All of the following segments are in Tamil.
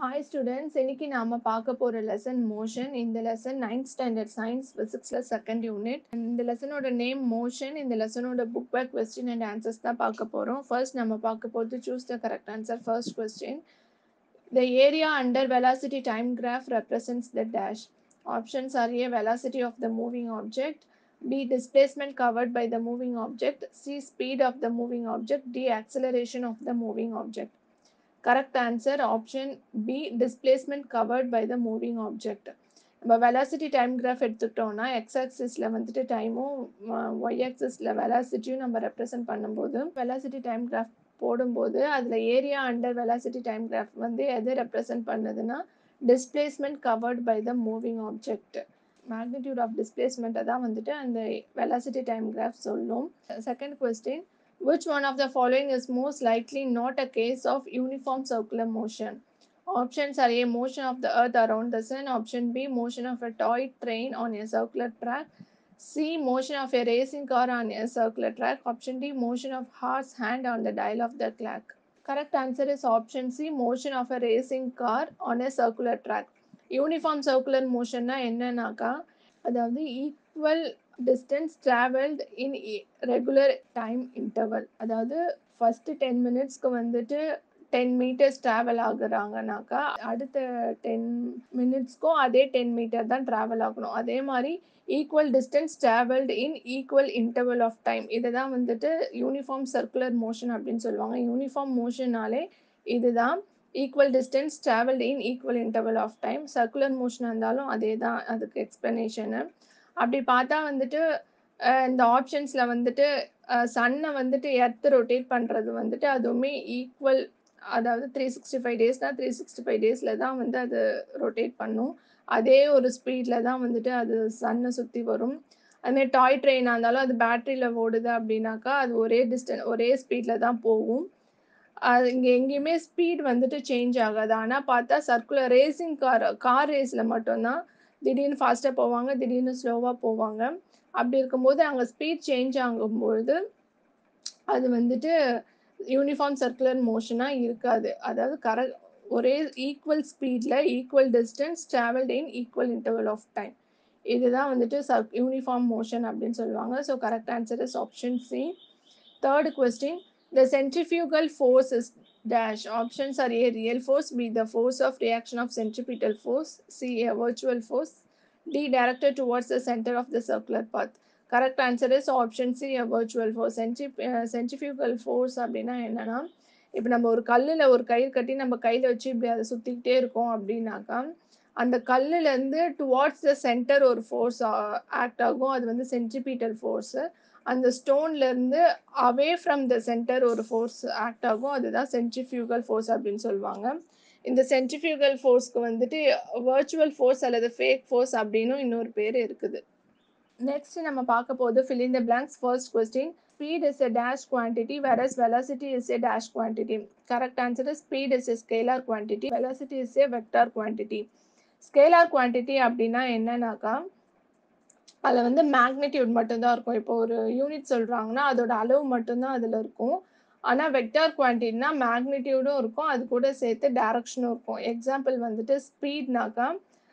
ஹாய் ஸ்டூடெண்ட்ஸ் இன்னைக்கு நாம பார்க்க போற லெசன் மோஷன் இந்த லெசன் நைன்த் ஸ்டாண்டர்ட் சயின்ஸ் பிசிக்ஸ்ல செகண்ட் யூனிட் இந்த லெசனோட நேம் மோஷன் இந்த லெசனோட book back question and answers தான் பார்க்க போறோம் ஃபர்ஸ்ட் நம்ம பார்க்க போகிறது choose the correct answer first question the area under velocity time graph represents the dash options are A velocity of the moving object B. Displacement covered by the moving object. C. Speed of the moving object. D. Acceleration of the moving object. Correct answer option B. Displacement covered by the moving object. நம்ம வெலாசிட்டி டைம் கிராஃப் எடுத்துக்கிட்டோம்னா எக்ஸ் ஆக்சிஸில் வந்துட்டு டைமும் ஒய் ஆக்சிஸில் வெலாசிட்டியும் நம்ம ரெப்ரசன்ட் பண்ணும்போது வெலாசிட்டி டைம் கிராஃப் போடும்போது அதில் area under velocity time graph வந்து எது ரெப்ரசன்ட் பண்ணுதுன்னா displacement covered by the moving object magnitude of டிஸ்பிளேஸ்மெண்ட்டை தான் வந்துட்டு அந்த வெலாசிட்டி டைம் கிராஃப் சொல்லும் second question which one of the following is most likely not a case of uniform circular motion options are a motion of the earth around the sun option b motion of a toy train on a circular track c motion of a racing car on a circular track option d motion of horse hand on the dial of the clock correct answer is option c motion of a racing car on a circular track uniform circular மோஷன்னா என்னன்னாக்கா அதாவது equal distance travelled in regular time interval அதாவது ஃபஸ்ட்டு டென் மினிட்ஸ்க்கு வந்துட்டு டென் மீட்டர்ஸ் ட்ராவல் ஆகுறாங்கனாக்கா அடுத்த டென் மினிட்ஸ்க்கும் அதே டென் மீட்டர் தான் ட்ராவல் ஆகணும் அதே மாதிரி equal distance travelled in equal interval of time இதை தான் வந்துட்டு யூனிஃபார்ம் சர்க்குலர் மோஷன் அப்படின்னு சொல்லுவாங்க யூனிஃபார்ம் மோஷனாலே இதுதான் equal distance travelled in equal interval of time circular மோஷனாக இருந்தாலும் அதே தான் அதுக்கு எக்ஸ்ப்ளனேஷனு அப்படி பார்த்தா வந்துட்டு இந்த ஆப்ஷன்ஸில் வந்துட்டு சன்னை வந்துட்டு எர்த்து ரொட்டேட் பண்ணுறது வந்துட்டு அதுவுமே ஈக்குவல் அதாவது த்ரீ சிக்ஸ்டி ஃபைவ் டேஸ்னால் த்ரீ சிக்ஸ்டி ஃபைவ் டேஸில் தான் வந்து அது ரொட்டேட் பண்ணும் அதே ஒரு ஸ்பீடில் தான் வந்துட்டு அது சன்னை சுற்றி வரும் அதுமாதிரி டாய் ட்ரெயினாக இருந்தாலும் அது பேட்டரியில் ஓடுது அப்படின்னாக்கா அது ஒரே டிஸ்டன் ஒரே ஸ்பீடில் தான் போகும் அது இங்கே எங்கேயுமே ஸ்பீட் வந்துட்டு சேஞ்ச் ஆகாது ஆனால் பார்த்தா சர்க்குலர் ரேசிங் கார் கார் ரேஸில் மட்டும்தான் திடீர்னு ஃபாஸ்ட்டாக போவாங்க திடீர்னு ஸ்லோவாக போவாங்க அப்படி இருக்கும்போது அங்கே ஸ்பீட் சேஞ்ச் ஆகும்பொழுது அது வந்துட்டு யூனிஃபார்ம் சர்க்குலர் மோஷனாக இருக்காது அதாவது கரெக்ட் ஒரே ஈக்குவல் ஸ்பீடில் equal distance travelled in equal interval of time இதுதான் வந்துட்டு சர் யூனிஃபார்ம் மோஷன் அப்படின்னு சொல்லுவாங்க so correct answer is option C third question The centrifugal force is dash. Options are A. Real force. B. The force of reaction of centripetal force. C. A virtual force. D. Directed towards the center of the circular path. Correct answer is option C. A virtual force. Centrip uh, centrifugal force அப்படின்னா என்னன்னா இப்போ நம்ம ஒரு கல்லில் ஒரு கயிறு கட்டி நம்ம கையில் வச்சு இப்படி அதை சுற்றிக்கிட்டே இருக்கோம் அப்படின்னாக்கா அந்த கல்லுலேருந்து டுவார்ட்ஸ் த சென்டர் ஒரு ஃபோர்ஸ் ஆக்ட் ஆகும் அது வந்து சென்ட்ரிபீட்டல் ஃபோர்ஸு அந்த ஸ்டோன்லேருந்து அவே ஃப்ரம் த சென்டர் ஒரு ஃபோர்ஸ் ஆக்ட் ஆகும் அதுதான் சென்ட்ரிஃபியூகல் ஃபோர்ஸ் அப்படின்னு சொல்லுவாங்க இந்த சென்ட்ரிஃபியூகல் ஃபோர்ஸ்க்கு வந்துட்டு வர்ச்சுவல் ஃபோர்ஸ் அல்லது ஃபேக் ஃபோர்ஸ் அப்படின்னு இன்னொரு பேர் இருக்குது நெக்ஸ்ட் நம்ம பார்க்க போது fill in the blanks first question speed is a dash quantity versus velocity is a dash quantity correct answer speed is a scalar quantity velocity is a vector quantity scalar quantity அப்படின்னா என்னன்னாக்கா அதில் வந்து மேக்னிடியூட் மட்டும்தான் இருக்கும் இப்போ ஒரு யூனிட் சொல்கிறாங்கன்னா அதோட அளவு மட்டும்தான் அதில் இருக்கும் ஆனால் வெக்டார் குவான்டிட்டினா மேக்னிடியூடும் இருக்கும் அது கூட சேர்த்து டேரக்ஷனும் இருக்கும் எக்ஸாம்பிள் வந்துட்டு ஸ்பீட்னாக்கா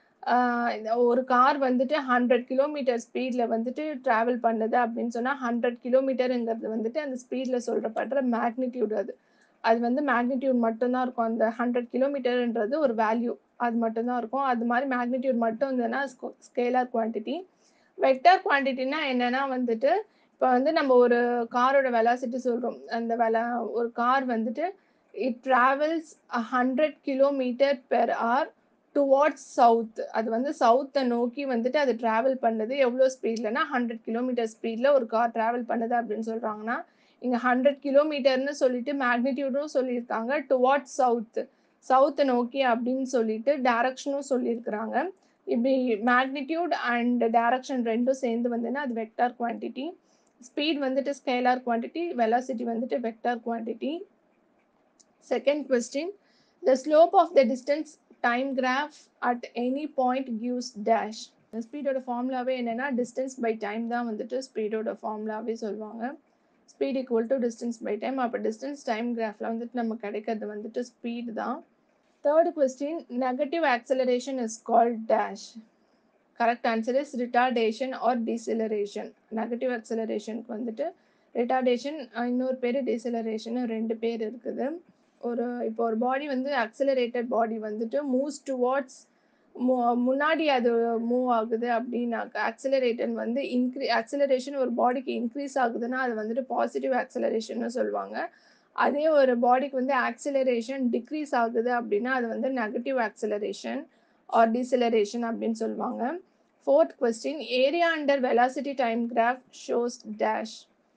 ஒரு கார் வந்துட்டு ஹண்ட்ரட் கிலோமீட்டர் ஸ்பீடில் வந்துட்டு ட்ராவல் பண்ணுது அப்படின்னு சொன்னால் ஹண்ட்ரட் கிலோமீட்டருங்கிறது வந்துட்டு அந்த ஸ்பீடில் சொல்கிறப்படுற மேக்னிடியூட் அது அது வந்து மேக்னிடியூட் மட்டும்தான் இருக்கும் அந்த ஹண்ட்ரட் கிலோமீட்டர்ன்றது ஒரு வேல்யூ அது மட்டும்தான் இருக்கும் அது மாதிரி மேக்னிடியூட் மட்டும் இருந்ததுன்னா ஸ்கேலார் குவான்டிட்டி வெக்டார் குவான்டிட்டினா என்னன்னா வந்துட்டு இப்போ வந்து நம்ம ஒரு காரோட வெலாசிட்டி சொல்கிறோம் அந்த வெலா ஒரு கார் வந்துட்டு it travels hundred kilometre per hour towards south அது வந்து சவுத்தை நோக்கி வந்துட்டு அது ட்ராவல் பண்ணுது எவ்வளோ ஸ்பீட்லனா ஹண்ட்ரட் கிலோமீட்டர் ஸ்பீடில் ஒரு கார் ட்ராவல் பண்ணுது அப்படின்னு சொல்கிறாங்கன்னா இங்கே ஹண்ட்ரட் கிலோமீட்டர்னு சொல்லிட்டு மேக்னிடியூடும் சொல்லியிருக்காங்க டுவார்ட்ஸ் சவுத் சவுத்தை நோக்கி அப்படின்னு சொல்லிட்டு டேரக்ஷனும் சொல்லியிருக்கிறாங்க இப்படி மேக்னிடியூட் அண்ட் டேரக்ஷன் ரெண்டும் சேர்ந்து வந்துன்னா அது வெக்டார் குவான்டிட்டி ஸ்பீட் வந்துட்டு ஸ்கேலார் குவான்டிட்டி வெலாசிட்டி வந்துட்டு vector quantity second question the slope of the distance time graph at any point gives dash ஸ்பீடோட ஃபார்முலாவே என்னென்னா டிஸ்டன்ஸ் பை டைம் தான் வந்துட்டு ஸ்பீடோட ஃபார்முலாவே சொல்லுவாங்க speed equal to distance by time அப்போ டிஸ்டன்ஸ் டைம் கிராஃபில் வந்துட்டு நம்ம கிடைக்கிறது வந்துட்டு ஸ்பீடு தான் third question negative acceleration is called dash correct answer is retardation or deceleration negative ஆக்சலரேஷனுக்கு வந்துட்டு ரிட்டார்டேஷன் இன்னொரு பேர் டிசிலரேஷன் ரெண்டு பேர் இருக்குது ஒரு இப்போ ஒரு பாடி வந்து அக்சலரேட்டட் பாடி வந்துட்டு மூவ்ஸ் டுவார்ட்ஸ் முன்னாடி அது மூவ் ஆகுது அப்படின்னாக்கா ஆக்சலரேட்டன் வந்து இன்க்ரீ ஆக்சலரேஷன் ஒரு பாடிக்கு இன்க்ரீஸ் ஆகுதுன்னா அது வந்துட்டு பாசிட்டிவ் ஆக்சலரேஷன் சொல்லுவாங்க அதே ஒரு பாடிக்கு வந்து ஆக்சலரேஷன் டிக்ரீஸ் ஆகுது அப்படின்னா அது வந்து நெகட்டிவ் ஆக்சலரேஷன் ஆர் டிசிலரேஷன் அப்படின்னு சொல்லுவாங்க fourth question area under velocity time graph shows dash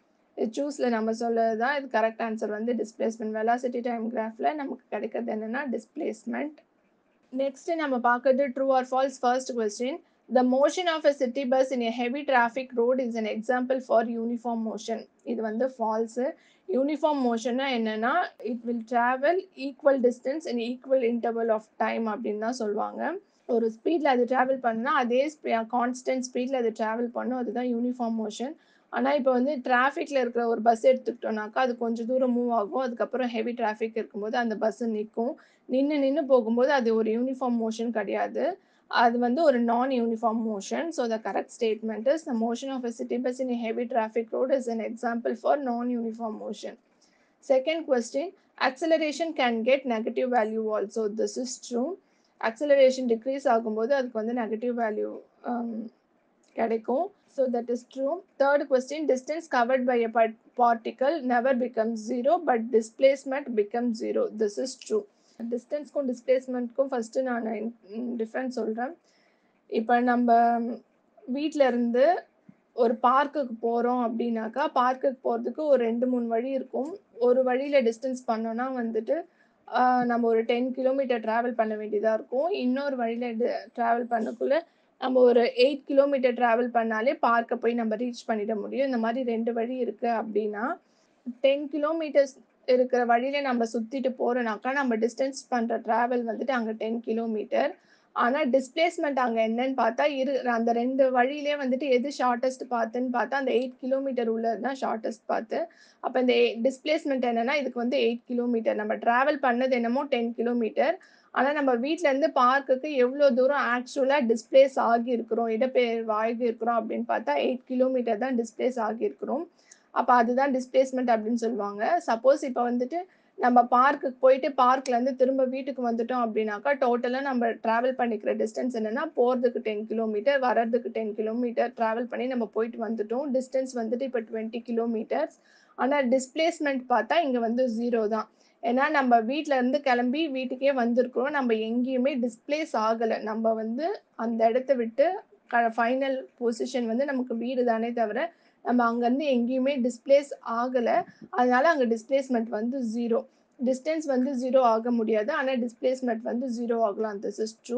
சூஸில் நம்ம சொல்லுறது தான் இது கரெக்ட் ஆன்சர் வந்து டிஸ்பிளேஸ்மெண்ட் வெலாசிட்டி டைம் கிராஃபில் நமக்கு கிடைக்கிறது என்னென்னா டிஸ்பிளேஸ்மெண்ட் நெக்ஸ்ட்டு நம்ம பார்க்குறது true or false first question the motion of a city bus in a heavy traffic road is an example for uniform motion இது வந்து ஃபால்ஸு யூனிஃபார்ம் மோஷன்னா என்னென்னா it will travel equal distance in equal interval of time அப்படின்னு தான் சொல்லுவாங்க ஒரு ஸ்பீடில் அது ட்ராவல் பண்ணுனா அதே கான்ஸ்டன்ட் ஸ்பீடில் அது ட்ராவல் பண்ணும் அதுதான் யூனிஃபார்ம் மோஷன் ஆனால் இப்போ வந்து டிராஃபிக்கில் இருக்கிற ஒரு பஸ் எடுத்துக்கிட்டோம்னாக்கா அது கொஞ்சம் தூரம் மூவ் ஆகும் அதுக்கப்புறம் ஹெவி டிராஃபிக் இருக்கும்போது அந்த பஸ்ஸு நிற்கும் நின்று நின்று போகும்போது அது ஒரு யூனிஃபார்ம் மோஷன் கிடையாது அது வந்து ஒரு non uniform motion so the correct statement is the motion of a city bus in heavy traffic road is an example for non uniform motion second question acceleration can get negative value also this is true acceleration decrease ஆகும்போது அதுக்கு வந்து negative value um, கிடைக்கும் so that is true third question distance covered by a part- particle never becomes zero but displacement becomes zero this is true டிஸ்டன்ஸ்க்கும் டிஸ்பிளேஸ்மெண்ட்க்கும் ஃபஸ்ட்டு நான் டிஃப்ரென்ஸ் சொல்கிறேன் இப்போ நம்ம வீட்டில் இருந்து ஒரு பார்க்குக்கு போகிறோம் அப்படின்னாக்கா பார்க்குக்கு போகிறதுக்கு ஒரு ரெண்டு மூணு வழி இருக்கும் ஒரு வழியில் டிஸ்டன்ஸ் பண்ணோன்னா வந்துட்டு ஆஹ், நம்ம ஒரு டென் கிலோமீட்டர் ட்ராவல் பண்ண வேண்டியதாக இருக்கும் இன்னொரு வழியில் ட்ராவல் பண்ணக்குள்ளே நம்ம ஒரு எயிட் கிலோமீட்டர் ட்ராவல் பண்ணாலே பார்க்கை போய் நம்ம ரீச் பண்ணிட முடியும் இந்த மாதிரி ரெண்டு வழி இருக்குது அப்படின்னா டென் கிலோமீட்டர்ஸ் இருக்கிற வழியில நம்ம சுற்றிட்டு போகிறோம்னாக்கா நம்ம டிஸ்டன்ஸ் பண்ணுற ட்ராவல் வந்துட்டு அங்கே டென் கிலோமீட்டர் ஆனால் டிஸ்பிளேஸ்மெண்ட் அங்கே என்னன்னு பார்த்தா இரு அந்த ரெண்டு வழியிலே வந்துட்டு எது ஷார்ட்டஸ்ட் பார்த்துன்னு பார்த்தா அந்த எயிட் கிலோமீட்டர் உள்ளது தான் ஷார்ட்டஸ்ட் பார்த்து அப்போ இந்த டிஸ்பிளேஸ்மெண்ட் என்னன்னா இதுக்கு வந்து எயிட் கிலோமீட்டர் நம்ம ட்ராவல் பண்ணது என்னமோ டென் கிலோமீட்டர் ஆனால் நம்ம வீட்டிலேருந்து பார்க்குக்கு எவ்வளோ தூரம் ஆக்சுவலாக டிஸ்பிளேஸ் ஆகியிருக்கிறோம் இடப்பெயர்வு ஆகியிருக்கிறோம் அப்படின்னு பார்த்தா எயிட் கிலோமீட்டர் தான் டிஸ்பிளேஸ் ஆகியிருக்கிறோம் அப்போ அதுதான் டிஸ்பிளேஸ்மெண்ட் அப்படின்னு சொல்லுவாங்க சப்போஸ் இப்போ வந்துட்டு நம்ம பார்க்குக்கு போயிட்டு பார்க்லேருந்து திரும்ப வீட்டுக்கு வந்துட்டோம் அப்படின்னாக்கா டோட்டலாக நம்ம ட்ராவல் பண்ணிக்கிற டிஸ்டன்ஸ் என்னென்னா போகிறதுக்கு டென் கிலோமீட்டர் வர்றதுக்கு டென் கிலோமீட்டர் ட்ராவல் பண்ணி நம்ம போயிட்டு வந்துட்டோம் டிஸ்டன்ஸ் வந்துட்டு இப்போ டுவெண்ட்டி கிலோமீட்டர்ஸ் ஆனால் டிஸ்பிளேஸ்மெண்ட் பார்த்தா இங்கே வந்து ஜீரோ தான் ஏன்னா நம்ம வீட்ல இருந்து கிளம்பி வீட்டுக்கே வந்திருக்கிறோம் நம்ம எங்கேயுமே டிஸ்பிளேஸ் ஆகலை நம்ம வந்து அந்த இடத்த விட்டு ஃபைனல் பொசிஷன் வந்து நமக்கு வீடு தானே தவிர நம்ம அங்கேருந்து எங்கேயுமே டிஸ்பிளேஸ் ஆகலை அதனால அங்கே டிஸ்பிளேஸ்மெண்ட் வந்து ஜீரோ டிஸ்டன்ஸ் வந்து ஜீரோ ஆக முடியாது ஆனால் டிஸ்பிளேஸ்மெண்ட் வந்து ஜீரோ ஆகலாம் this is true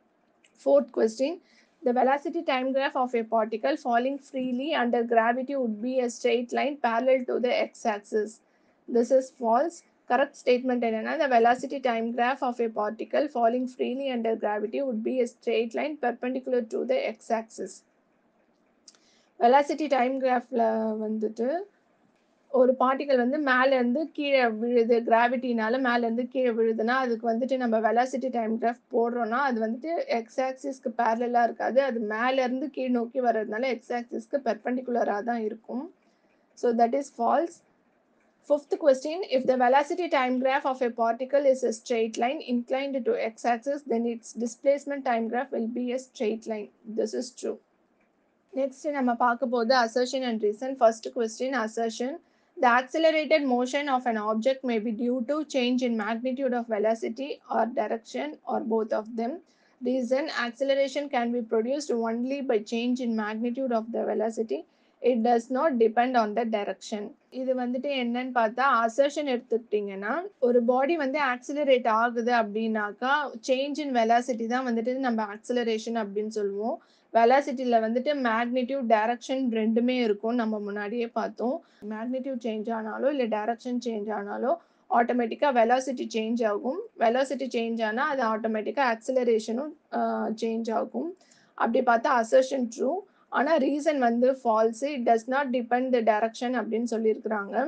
fourth question The velocity time graph of a particle falling freely under gravity would be a straight line parallel to the x-axis. This is false. Correct statement என்னன்னா the velocity time graph of a particle falling freely under gravity would be a straight line perpendicular to the x-axis. Velocity time கிராஃபில் வந்துட்டு ஒரு பார்ட்டிகல் வந்து மேலேருந்து கீழே விழுது கிராவிட்டினால மேலேருந்து கீழே விழுதுன்னா அதுக்கு வந்துட்டு நம்ம வெலாசிட்டி டைம் கிராஃப் போடுறோன்னா அது வந்துட்டு எக்ஸ் ஆக்சிஸ்க்கு பேரலாக இருக்காது அது மேலேருந்து கீழ் நோக்கி வர்றதுனால எக்ஸ் ஆக்சிஸ்க்கு பெர்பெண்டிகுலராக தான் இருக்கும் so that is false Fifth question If the velocity time graph of a particle is a straight line inclined to x axis, then its displacement time graph will be a straight line. This is true. Next, நம்ம பார்க்க போகுது assertion and reason. First question assertion. The accelerated motion of an object may be due to change in magnitude of velocity or direction or both of them. Reason acceleration can be produced only by change in magnitude of the velocity. It does not depend on the direction. இது வந்துட்டு என்னன்னு பார்த்தா அசர்ஷன் எடுத்துக்கிட்டிங்கன்னா ஒரு பாடி வந்து ஆக்சிலரேட் ஆகுது அப்படின்னாக்கா சேஞ்ச் இன் வெலாசிட்டி தான் வந்துட்டு நம்ம ஆக்சிலரேஷன் அப்படின்னு சொல்லுவோம் வெலாசிட்டியில் வந்துட்டு மேக்னிடியூட் டைரக்ஷன் ரெண்டுமே இருக்கும் நம்ம முன்னாடியே பார்த்தோம் மேக்னிடியூட் சேஞ்ச் ஆனாலோ இல்லை டைரக்ஷன் சேஞ்ச் ஆனாலோ ஆட்டோமேட்டிக்காக வெலாசிட்டி சேஞ்ச் ஆகும் வெலாசிட்டி சேஞ்ச் ஆனால் அது ஆட்டோமேட்டிக்காக ஆக்சிலரேஷனும் சேஞ்ச் ஆகும் அப்படி பார்த்தா அசர்ஷன் ட்ரூ ஆனால் ரீசன் வந்து false it does not depend the direction அப்படின்னு சொல்லியிருக்கிறாங்க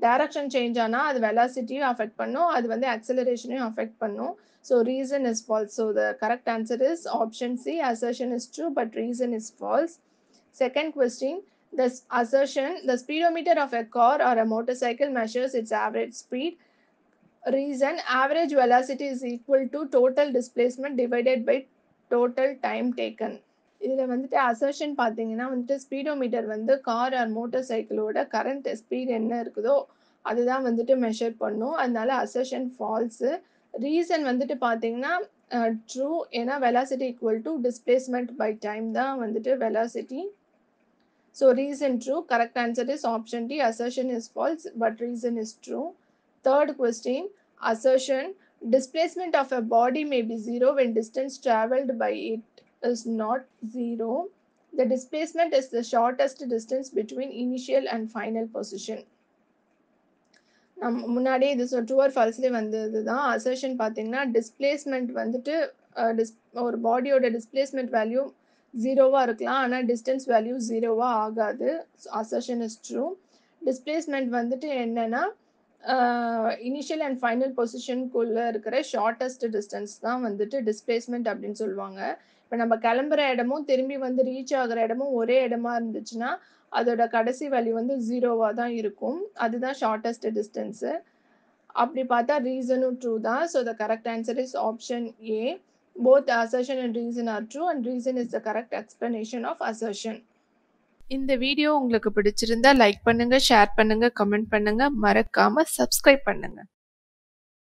டைரக்ஷன் சேஞ்ச் ஆனால் அது வெலாசிட்டியும் அஃபெக்ட் பண்ணும் அது வந்து அக்சலரேஷனையும் அஃபெக்ட் பண்ணும் so reason is false so the correct answer is option C assertion is true but reason is false second question the assertion the speedometer of a car or a motorcycle measures its average speed reason average velocity is equal to total displacement divided by total time taken இதில் வந்துட்டு அசர்ஷன் பார்த்தீங்கன்னா வந்துட்டு ஸ்பீடோமீட்டர் வந்து கார் ஆர் மோட்டார் சைக்கிளோட கரண்ட் ஸ்பீட் என்ன இருக்குதோ அதுதான் வந்துட்டு மெஷர் பண்ணும் அதனால அசர்ஷன் ஃபால்ஸு ரீசன் வந்துட்டு பார்த்தீங்கன்னா ட்ரூ ஏன்னா velocity equal to displacement by time தான் வந்துட்டு velocity So reason true. Correct answer is option D. Assertion is false, but reason is true. Third question. Assertion. Displacement of a body may be zero when distance traveled by it is not zero. The displacement is the shortest distance between initial and final position. நம் முன்னாடி இது டுவர் ஃபால்ஸ்லேயே வந்தது தான் அசர்ஷன் பார்த்தீங்கன்னா டிஸ்பிளேஸ்மெண்ட் வந்துட்டு டிஸ் ஒரு பாடியோட டிஸ்பிளேஸ்மெண்ட் வேல்யூ ஜீரோவாக இருக்கலாம் ஆனால் டிஸ்டன்ஸ் வேல்யூ ஜீரோவாக ஆகாது அசர்ஷன் இஸ் ட்ரூ டிஸ்பிளேஸ்மெண்ட் வந்துட்டு என்னென்னா இனிஷியல் அண்ட் ஃபைனல் பொசிஷனுக்குள்ளே இருக்கிற ஷார்ட்டஸ்ட் டிஸ்டன்ஸ் தான் வந்துட்டு டிஸ்பிளேஸ்மெண்ட் அப்படின்னு சொல்லுவாங்க இப்போ நம்ம கிளம்புற இடமும் திரும்பி வந்து ரீச் ஆகிற இடமும் ஒரே இடமா இருந்துச்சுன்னா அதோட கடைசி வேல்யூ வந்து ஜீரோவாக தான் இருக்கும் அதுதான் ஷார்ட்டஸ்ட் டிஸ்டன்ஸு அப்படி பார்த்தா ரீசனும் ட்ரூ தான் so the correct answer is option A both assertion and reason are true and reason is the correct explanation of assertion இந்த வீடியோ உங்களுக்கு பிடிச்சிருந்தா லைக் பண்ணுங்க ஷேர் பண்ணுங்க கமெண்ட் பண்ணுங்க மறக்காம சப்ஸ்கிரைப் பண்ணுங்க